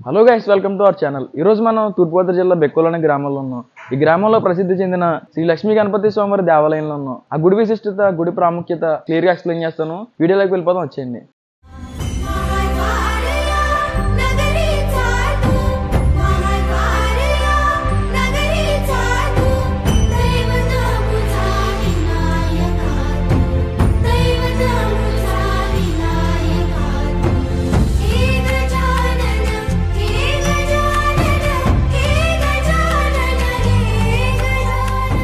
hello guys welcome to our channel ఈ రోజు మనం తూర్పుగోదావరి జిల్లా బెక్కుల అనే గ్రామంలో ఉన్నాం ఈ గ్రామంలో ప్రసిద్ధి చెందిన శ్రీ లక్ష్మీ గణపతి స్వామివారి దేవాలయంలో ఉన్నాం ఆ గుడి విశిష్టత గుడి ప్రాముఖ్యత క్లియర్ గా ఎక్స్ప్లెయిన్ చేస్తాను వీడియోలోకి వెళ్ళిపోదాం వచ్చేయండి महाकार्या नगरी चालू महाकार्या नगरी चालू दैवत मुझा विनायका दैवत मुझा विनायका हे गजानन हे गजानन हे गजानन हे गजानन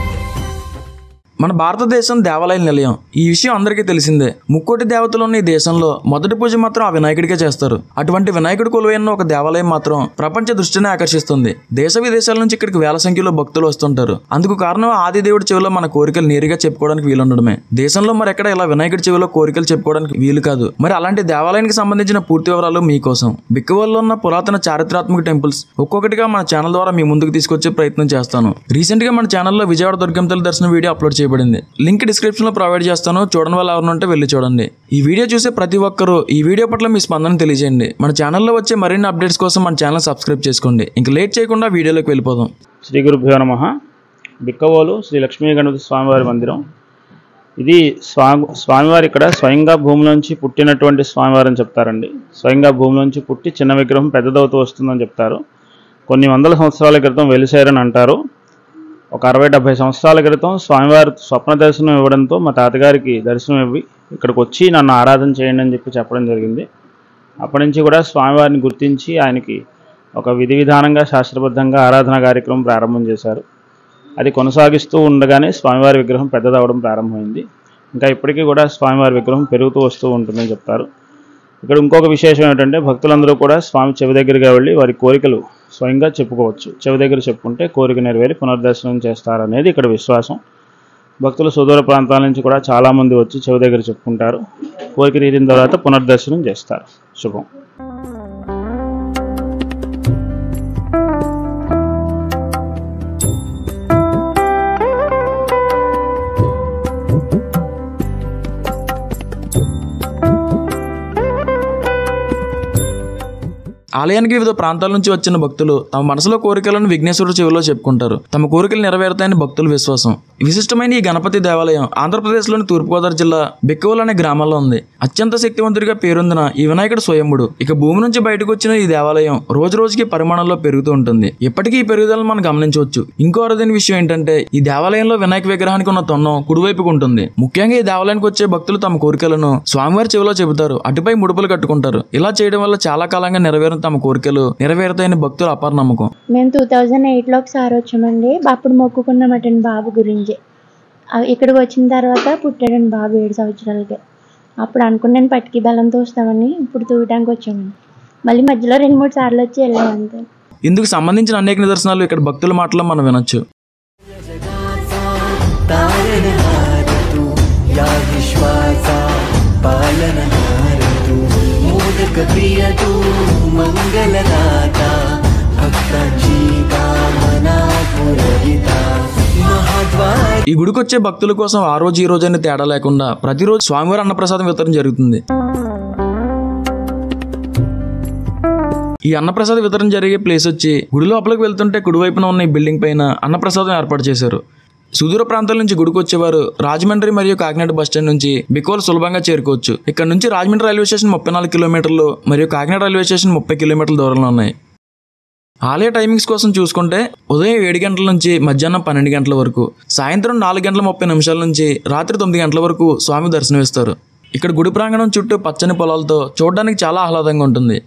మన భారతదేశం దేవాలయ నిలయం ఈ విషయం అందరికీ తెలిసిందే ముక్కోటి దేవతలు ఉన్న ఈ దేశంలో మొదటి పూజ మాత్రం ఆ వినాయకుడికే చేస్తారు అటువంటి వినాయకుడి కొలువైన ఒక దేవాలయం మాత్రం ప్రపంచ దృష్టిని ఆకర్షిస్తుంది దేశ విదేశాల నుంచి ఇక్కడికి వేల సంఖ్యలో భక్తులు వస్తుంటారు అందుకు కారణం ఆది దేవుడి చెవిలో మన కోరికలు నేరుగా చెప్పుకోవడానికి వీలుండడమే దేశంలో మరి ఎక్కడ ఇలా వినాయకుడి చెవిలో కోరికలు చెప్పుకోవడానికి వీలు కాదు మరి అలాంటి దేవాలయానికి సంబంధించిన పూర్తి వివరాలు మీకోసం బిక్కవల్లో ఉన్న పురాతన చారిత్రాత్మక టెంపుల్స్ ఒక్కొక్కటిగా మన ఛానల్ ద్వారా మీ ముందుకు తీసుకొచ్చే ప్రయత్నం చేస్తాను రీసెంట్ గా మన ఛానల్లో విజయవాడ దుర్గం తల్లి దర్శనం వీడియో అప్లోడ్ చేయబడింది లింక్ డిస్క్రిప్షన్ లో ప్రొవైడ్ చేస్తాను చూడని వాళ్ళు ఎవరైనా ఉంటే వెళ్ళి చూడండి ఈ వీడియో చూసే ప్రతి ఒక్కరూ ఈ వీడియో పట్ల మీ స్పందన తెలియజేయండి మన ఛానల్లో వచ్చే మరిన్ని అప్డేట్స్ కోసం మన ఛానల్ సబ్స్క్రైబ్ చేసుకోండి ఇంక లేట్ చేయకుండా వీడియోలోకి వెళ్ళిపోదాం శ్రీ గురుభ్యో నమ బిక్కవోలు శ్రీ లక్ష్మీ గణపతి స్వామివారి మందిరం ఇది స్వామి స్వామివారి ఇక్కడ స్వయంగా భూమిలోంచి పుట్టినటువంటి స్వామివారు అని చెప్తారండి స్వయంగా భూమిలోంచి పుట్టి చిన్న విగ్రహం పెద్దదవుతూ వస్తుందని చెప్తారు కొన్ని వందల సంవత్సరాల క్రితం వెలిసారని అంటారు ఒక అరవై డెబ్బై సంవత్సరాల క్రితం స్వామివారి స్వప్న దర్శనం ఇవ్వడంతో మా తాతగారికి దర్శనం ఇవ్వి ఇక్కడికి వచ్చి నన్ను ఆరాధన చేయండి అని చెప్పి చెప్పడం జరిగింది అప్పటి నుంచి కూడా స్వామివారిని గుర్తించి ఆయనకి ఒక విధి విధానంగా శాస్త్రబద్ధంగా ఆరాధన కార్యక్రమం ప్రారంభం చేశారు అది కొనసాగిస్తూ ఉండగానే స్వామివారి విగ్రహం పెద్దదవడం ప్రారంభమైంది ఇంకా ఇప్పటికీ కూడా స్వామివారి విగ్రహం పెరుగుతూ వస్తూ ఉంటుందని చెప్తారు ఇక్కడ ఇంకొక విశేషం ఏంటంటే భక్తులందరూ కూడా స్వామి చెవి దగ్గరగా వెళ్ళి వారి కోరికలు స్వయంగా చెప్పుకోవచ్చు చెవి దగ్గర చెప్పుకుంటే కోరిక నెరవేరి పునర్దర్శనం చేస్తారనేది ఇక్కడ విశ్వాసం భక్తులు సుదూర ప్రాంతాల నుంచి కూడా చాలామంది వచ్చి చెవి దగ్గర చెప్పుకుంటారు కోరిక తీరిన తర్వాత పునర్దర్శనం చేస్తారు శుభం ఆలయానికి వివిధ ప్రాంతాల నుంచి వచ్చిన భక్తులు తమ మనసులో కోరికలను విఘ్నేశ్వరుడు చెవిలో చెప్పుకుంటారు తమ కోరికలు నెరవేరుతాయని భక్తుల విశ్వాసం విశిష్టమైన ఈ గణపతి దేవాలయం ఆంధ్రప్రదేశ్లోని తూర్పుగోదావరి జిల్లా బెక్కవల్ అనే గ్రామంలో ఉంది అత్యంత శక్తివంతుడిగా పేరొందిన ఈ వినాయకుడు స్వయంభుడు ఇక భూమి నుంచి బయటకు వచ్చిన ఈ దేవాలయం రోజు రోజుకి పరిమాణంలో పెరుగుతూ ఉంటుంది ఇప్పటికీ ఈ పెరుగుదలను మనం గమనించవచ్చు ఇంకో అరుదైన విషయం ఏంటంటే ఈ దేవాలయంలో వినాయక విగ్రహానికి ఉన్న తొన్నం కుడివైపుకు ఉంటుంది ముఖ్యంగా ఈ దేవాలయానికి వచ్చే భక్తులు తమ కోరికలను స్వామివారి చెవిలో చెబుతారు అటుపై ముడుపులు కట్టుకుంటారు ఇలా చేయడం వల్ల చాలా కాలంగా నెరవేరిన తమ కోరికలు నెరవేరుతాయని భక్తుల అపార నమ్మకం మేము టూ థౌజండ్ ఎయిట్లో ఒకసారి వచ్చామండి అప్పుడు మొక్కుకున్నామటండి బాబు గురించి ఆ, ఇక్కడికి వచ్చిన తర్వాత పుట్టాడండి బాబు ఏడు సంవత్సరాలకి అప్పుడు అనుకున్నాను పట్టుకి బెల్లంతో వస్తామని ఇప్పుడు తూయడానికి వచ్చామండి మళ్ళీ మధ్యలో రెండు మూడు సార్లు వచ్చి వెళ్ళాం అంతే ఇందుకు సంబంధించిన అనేక నిదర్శనాలు ఇక్కడ భక్తుల మాటలో మనం వినొచ్చు तारणहार तू या विश्वाचा पालनहार तू मोदक प्रिय तू मंगलदाता भक्तांची कामना पुरविता महाद्वार ఈ గుడికి వచ్చే భక్తుల కోసం ఆ రోజు ఈ రోజు అనే తేడా లేకుండా ప్రతిరోజు స్వామివారి అన్నప్రసాదం వితరణ జరుగుతుంది ఈ అన్నప్రసాద వితరణ జరిగే ప్లేస్ వచ్చి గుడి లోపలికి వెళ్తుంటే కుడివైపున ఉన్న ఈ బిల్డింగ్ పైన అన్నప్రసాదం ఏర్పాటు చేశారు సుదూర ప్రాంతాల నుంచి గుడికి వచ్చేవారు రాజమండ్రి మరియు కాకినాడ బస్ స్టాండ్ నుంచి బికోల్ సులభంగా చేరుకోవచ్చు ఇక్కడ నుంచి రాజమండ్రి రైల్వే స్టేషన్ ముప్పై నాలుగు కిలోమీటర్లు మరియు కాకినాడ రైల్వే స్టేషన్ ముప్పై కిలోమీటర్ల దూరంలో ఉన్నాయి ఆలయ టైమింగ్స్ కోసం చూసుకుంటే ఉదయం ఏడు గంటల నుంచి మధ్యాహ్నం పన్నెండు గంటల వరకు సాయంత్రం నాలుగు గంటల ముప్పై నిమిషాల నుంచి రాత్రి తొమ్మిది గంటల వరకు స్వామి దర్శనమిస్తారు ఇక్కడ గుడి ప్రాంగణం చుట్టూ పచ్చని పొలాలతో చూడడానికి చాలా ఆహ్లాదంగా ఉంటుంది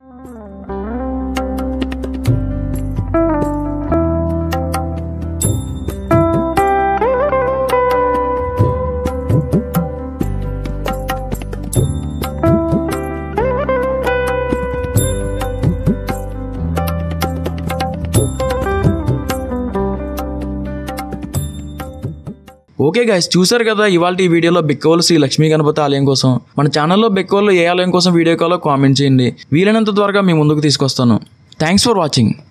ఓకే గైస్ చూసారు కదా ఇవాళ ఈ వీడియోలో బెక్కవోలు శ్రీ లక్ష్మీ గణపతి ఆలయం కోసం మన ఛానల్లో బెక్కవోలు ఏ ఆలయం కోసం వీడియో కాలో కామెంట్ చేయండి వీలైనంత త్వరగా మీ ముందుకు తీసుకొస్తాను థ్యాంక్స్ ఫర్ వాచింగ్